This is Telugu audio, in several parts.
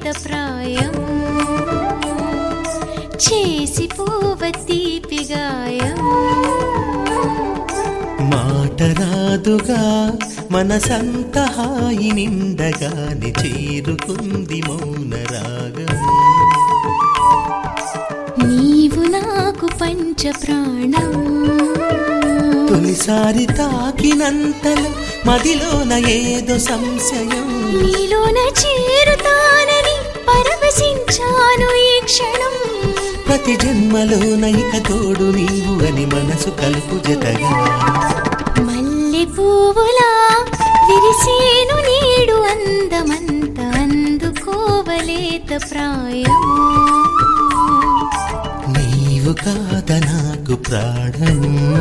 లేత ప్రాయం చేసిపోవ తీపి గాయం మాట రాదుగా మనసంత హాయి నిండగాని చేరుకుంది మౌన రాగం నీవు నాకు పంచ ప్రాణం తొలిసారి తాకినంతలో మదిలోన ఏదో సంశయం నీలోన చేరుతానని పరవశించాను ఈ క్షణం ప్రతి జన్మలోన ఇక తోడు నీవు అని మనసు కలుపు జతగా మల్లె పువ్వులా విరిసేను నీడు అందమంత అందుకోవలేత ప్రాయం నీవు కాద నాకు ప్రాణం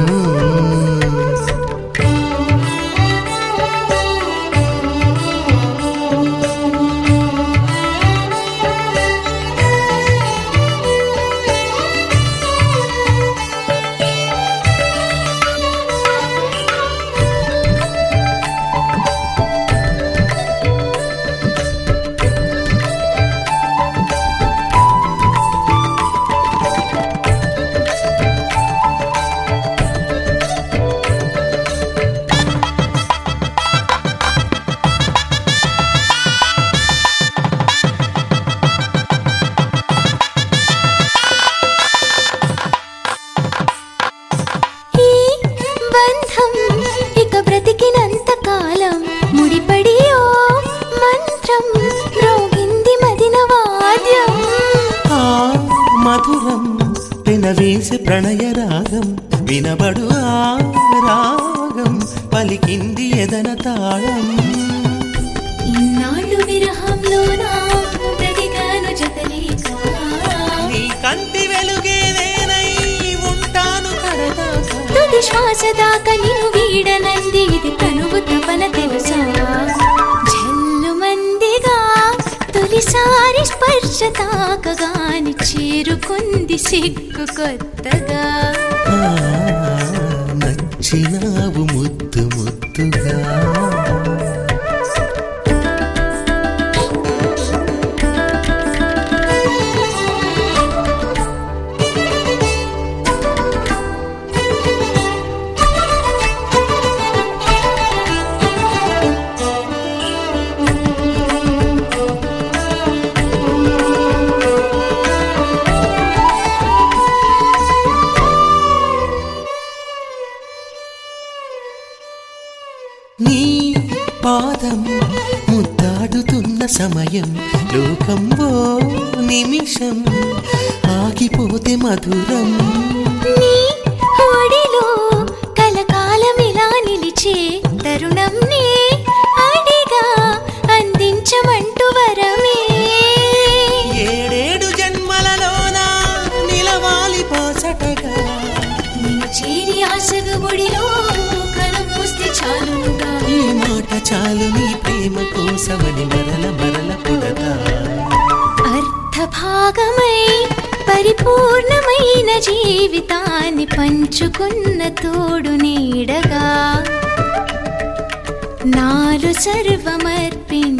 ఈ బంధం ఇక బ్రతికినంత కాలం ముడిపడి ఓ మంత్రం మ్రోగింది మదిన వాద్యం ఆ మధురం పెనవేసి ప్రణయ రాగం వినబడు ఆ రాగం పలికింది ఎదన తాళం ఇన్నాళ్ళు విరహంలోనా బ్రతికాను జతలేక నీ కంటి వెలుగే నేనై ఉంటాను కడదాకా తుది శ్వాస దాకా నిన్ను వీడనంది ఇది తనువు తపన తెలుసా జల్లు మందిగా తొలిసారి స్పర్శ తాకగాని చేరుకుంది సిగ్గు కొత్తగా ఆ, నచ్చినావు ముద్దు ముద్దుగా నీ పాదం ముద్దాడుతున్న సమయం లోకంలో నిమిషం ఆగిపోతే మధురం నీ ఒడిలో కలకాలం ఇలా నిలిచే తరుణం నీ అడిగా అందించమంటూ వరమే ఏడేడు జన్మలలోన నిలవాలి పాసటగా నిన్ను చేరి ఆశగా ఒడిలో కలమూస్తే చాలుగా ఈ మాట చాలు నీ ప్రేమ కోసమని మరల మరల పుడతా అర్థభాగమై పరిపూర్ణమైన జీవితాన్ని పంచుకున్న తోడు నీడగా నాలు సర్వమర్పించ